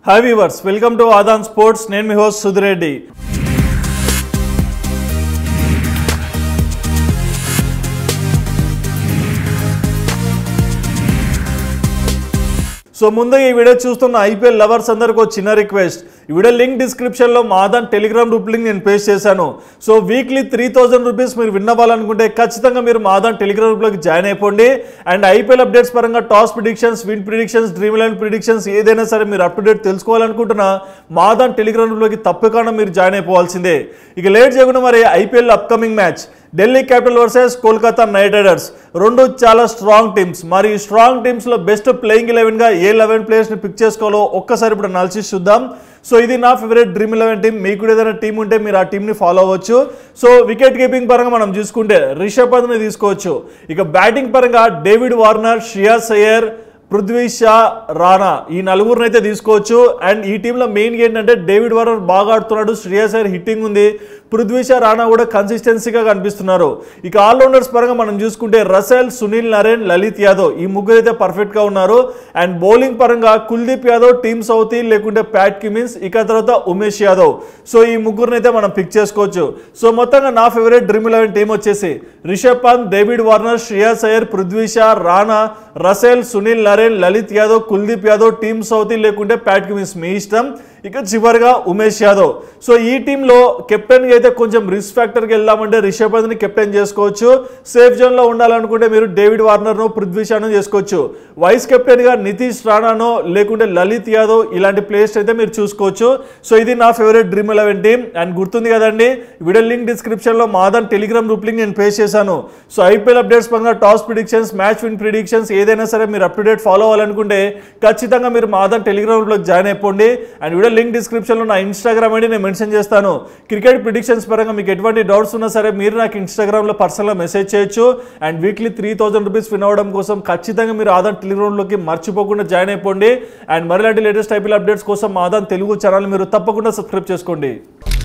hi viewers welcome to Aadhan sports నేను మీ host Sudhi Reddy so ముందుగా ఈ వీడియో చూస్తున్న ఐపీఎల్ లవర్స్ అందరికి ఒక చిన్న రిక్వెస్ట్ ఈ వీడియో లింక్ డిస్క్రిప్షన్లో మాదాన్ టెలిగ్రామ్ గ్రూప్ లింక్ నేను పేస్ట్ చేశాను so weekly three thousand rupees మీరు విన్ అవ్వాలనుకుంటే ఖచ్చితంగా మీరు మాదాన్ టెలిగ్రామ్ గ్రూప్లోకి జాయిన్ అయిపోండి అండ్ ఐపీఎల్ అప్డేట్స్ పరంగా toss predictions win predictions dream line predictions ఏదైనా సరే మీరు అప్ టు డేట్ తెలుసుకోవాలనుకుంటున్నా మాదాన్ టెలిగ్రామ్ గ్రూప్లోకి తప్పకుండా మీరు జాయిన్ అయిపోవాల్సిందే ఇక లేట్ చేయకుండా మరి IPL upcoming match Delhi capital versus Kolkata knight riders రెండు చాలా స్ట్రాంగ్ టీమ్స్ మరి ఈ స్ట్రాంగ్ టీమ్స్లో బెస్ట్ ప్లేయింగ్ ఎలెవెన్గా ఏ లెవెన్ ప్లేయర్స్ని పిక్ చేసుకోవాలో ఒక్కసారి ఇప్పుడు అనాలిసిస్ చూద్దాం సో ఇది నా ఫేవరెట్ డ్రీమ్ ఎలెవెన్ టీం మీకు కూడా ఏదైనా టీం ఉంటే మీరు ఆ టీంని ఫాలో అవ్వచ్చు సో వికెట్ కీపింగ్ పరంగా మనం చూసుకుంటే రిషబ్ పంత్ని తీసుకోవచ్చు ఇక బ్యాటింగ్ పరంగా డేవిడ్ వార్నర్ శ్రేయాస్ అయ్యర్ పృథ్వీ షా రానా ఈ నలుగురిని అయితే తీసుకోవచ్చు అండ్ ఈ టీంలో మెయిన్ ఏంటంటే డేవిడ్ వార్నర్ బాగా ఆడుతున్నాడు శ్రేయస్ అయ్యర్ హిట్టింగ్ ఉంది పృథ్వీ షా రానా కూడా కన్సిస్టెన్సీగా కనిపిస్తున్నారు ఇక ఆల్రౌండర్స్ పరంగా మనం చూసుకుంటే రసెల్ సునీల్ నరేన్ లలిత్ యాదవ్ ఈ ముగ్గురు అయితే పర్ఫెక్ట్గా ఉన్నారు అండ్ బౌలింగ్ పరంగా కుల్దీప్ యాదవ్ టీమ్ సౌతీ లేకుంటే ప్యాట్ కిమిన్స్ ఇక తర్వాత ఉమేష్ యాదవ్ సో ఈ ముగ్గురిని అయితే మనం పిక్ చేసుకోవచ్చు సో మొత్తంగా నా ఫేవరెట్ డ్రీమ్ ఎలెవెన్ టీం వచ్చేసి Rishabh Pant David Warner Shreyas Iyer Prithvi Shaw Rana Russell Sunil Narine Lalit Yadav Kuldeep Yadav Tim Southee లేకుంటే ప్యాట్ కిమిన్స్ మీ ఇష్టం ఇక చివరిగా ఉమేష్ యాదవ్ సో ఈ టీంలో కెప్టెన్గా అయితే కొంచెం రిస్క్ ఫ్యాక్టర్కి వెళ్దామంటే రిషబ్ పంత్ని కెప్టెన్ చేసుకోవచ్చు సేఫ్ జోన్లో ఉండాలనుకుంటే మీరు డేవిడ్ వార్నర్ను పృథ్వీ షాను చేసుకోవచ్చు వైస్ కెప్టెన్గా నితీష్ రాణానో లేకుంటే లలిత్ యాదవ్ ఇలాంటి ప్లేయర్స్ అయితే మీరు చూసుకోవచ్చు సో ఇది నా favourite dream eleven team and గుర్తుంది కదండి వీడియో లింక్ డిస్క్రిప్షన్లో మాదన్ టెలిగ్రామ్ గ్రూప్ లింక్ నేను పేస్ట్ చేశాను సో ఐపీఎల్ అప్డేట్స్ పరంగా toss predictions match win predictions ఏదైనా సరే మీరు అప్ టు డేట్ ఫాలో అవ్వాలనుకుంటే ఖచ్చితంగా మీరు మాదన్ టెలిగ్రామ్ గ్రూప్లోకి జాయిన్ అయిపోండి అండ్ వీడియో లింక్ డిస్క్రిప్షన్లో నా ఇన్స్టాగ్రామ్ ఐడి నేను మెన్షన్ చేస్తాను క్రికెట్ ప్రిడిక్షన్స్ పరంగా మీకు ఎటువంటి డౌట్స్ ఉన్నా సరే మీరు నాకు ఇన్స్టాగ్రామ్లో పర్సనల్గా మెసేజ్ చేయొచ్చు and weekly three thousand rupees win అవ్వడం కోసం ఖచ్చితంగా మీరు ఆదాన్ టెలిగ్రామ్లోకి మర్చిపోకుండా జాయిన్ అయిపోండి అండ్ మరిలాంటి లేటెస్ట్ ఐపీఎల్ అప్డేట్స్ కోసం ఆదాన్ తెలుగు ఛానల్ మీరు తప్పకుండా సబ్స్క్రైబ్ చేసుకోండి